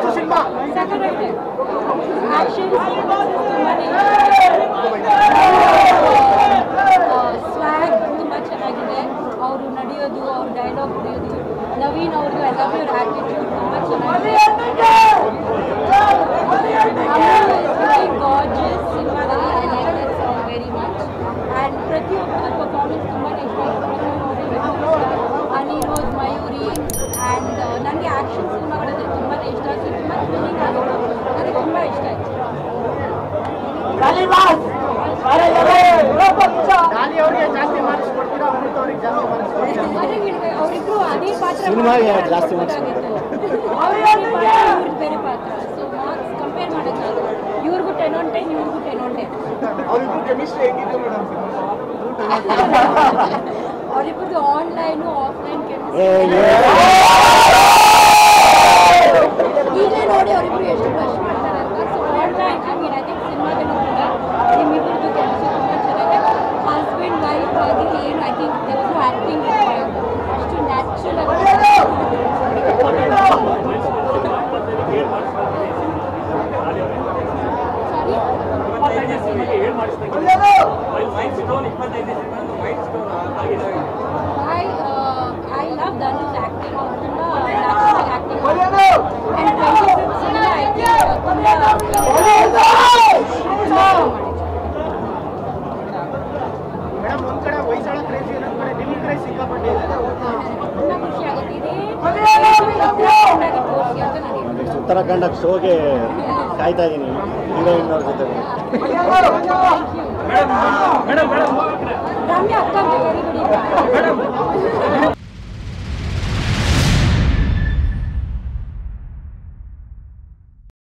ಅನಿಸ್ತು ಸಿನಿಮಾ ಸಖತ್ತಾಗಿದೆ ಆಕ್ಷನ್ ಸ್ವ್ಯಾಗ್ ತುಂಬ ಚೆನ್ನಾಗಿದೆ ಅವರು ನಡೆಯೋದು ಅವ್ರ ಡೈಲಾಗ್ ನಡೆಯೋದು ನವೀನ್ ಅವ್ರದ್ದು ಐ ಲವ್ ಯುವರ್ ಆ್ಯಟಿಟ್ಯೂಡ್ ತುಂಬ ಚೆನ್ನಾಗಿದೆ ಗಾರ್ಜಸ್ ಸಿನಿಮಾದಲ್ಲಿ I like that song very much and ಪ್ರತಿಯೊಬ್ಬರ ಪರ್ಫಾರ್ಮೆನ್ಸ್ ತುಂಬಾ ಇಷ್ಟ ಆಯಿತು ಅನಿರೋಧ್ ಮಯೂರಿ ಆ್ಯಂಡ್ ನನಗೆ ಆ್ಯಕ್ಷನ್ ಸಿನಿಮಾಗಳಲ್ಲಿ ತುಂಬಾ ಇಷ್ಟ ಸೊ ತುಂಬ ಥ್ರಿಲ್ಲಿಂಗ್ ಆಗಿತ್ತು ನನಗೆ ತುಂಬ ಇಷ್ಟ ಆಯಿತು ಗಾಲಿ ಅವ್ರಿಗೆ ಜಾಸ್ತಿ ಮಾರ್ಕ್ಸ್ ಕೊಡ್ತೀರಾ ಅಮೃತ್ ಅವ್ರಿಗೆ ಜಾಸ್ತಿ ಮಾರ್ಕ್ಸ್ ಕೊಡ್ತೀರಾ ಅವರಿಬ್ರು ಅದೇ ಪಾತ್ರ ಸಿನಿಮಾಗೆ ಮಾಡಿದ್ರೆ ಜಾಸ್ತಿ marks ಗೊತ್ತಾಗಿತ್ತು. ಅವ್ರ ಬೇರೆ ಪಾತ್ರ, ಇವ್ರದ್ದು ಬೇರೆ ಪಾತ್ರ ಸೊ ಮಾರ್ಕ್ಸ್ ಕಂಪೇರ್ ಮಾಡೋಕ್ಕಾಗಲ್ಲ ಇವ್ರಿಗೂ ಟೆನ್ ಆನ್ ಟೆನ್ ಇವ್ರಿಗೂ ಟೆನ್ ಆನ್ ಟೆನ್ ಅವ್ರಿಬ್ರು ಕೆಮಿಸ್ಟ್ರಿ ಹೇಗಿತ್ತು ಮೇಡಮ್ ಅವರಿಬ್ಬರದು ಆನ್ಲೈನು ಆಫ್ಲೈನ್ ಏ, ಈಗಲೇ ನೋಡಿ ಅವರಿಬ್ರು ಎಷ್ಟು ಬ್ರಷ್ ಮಾಡ್ತಾರೆ ಅಂತ so online I mean I think ಸಿನಿಮಾದಲ್ಲೂ ಕೂಡ ನಿಮ್ಮಿಬ್ಬರದ್ದು ಕೆಲಸ ತುಂಬ ಚೆನ್ನಾಗಿದೆ ಹಸ್ಬೆಂಡ್ ವೈಫ್ ಆಗಿ ಏನು ಐ ಥಿಂಕ್ ದೇವರು ಆ್ಯಕ್ಟಿಂಗ್ ಅಷ್ಟು natural sorry I uh, I love Dhanu's acting. ಅವ್ರು ತುಂಬಾ natural acting ಮಾಡ್ತಾರೆ. And 25th cinema, I think, ತುಂಬಾ ಮೇಡಮ್ ಒಂದ್ ಕಡೆ ಹೊಯ್ಸಳ ಕ್ರೇಜ್ ಇನ್ನೊಂದ್ ಕಡೆ ನಿಮ್ ಕ್ರೇಜ್ ಸಿಕ್ಕಾಪಟ್ಟೆ ಇದೆ ತುಂಬಾ ಖುಷಿ ಆಗುತ್ತೆ ಇದೇ ಚೆನ್ನಾಗಿ ತೋರಿಸಿ ಅಂತ ನಾನು ಹೇಳ್ತೀನಿ. ಉತ್ತರಾಖಂಡ ಶೋಗೆ ಕಾಯ್ತಾ ಇದ್ದೀನಿ ಹೀರೋಯಿನ್ ಅವ್ರ ಜೊತೆ ರಮ್ಯಾ ಅಕ್ಕ ವೆರಿ ಗುಡ್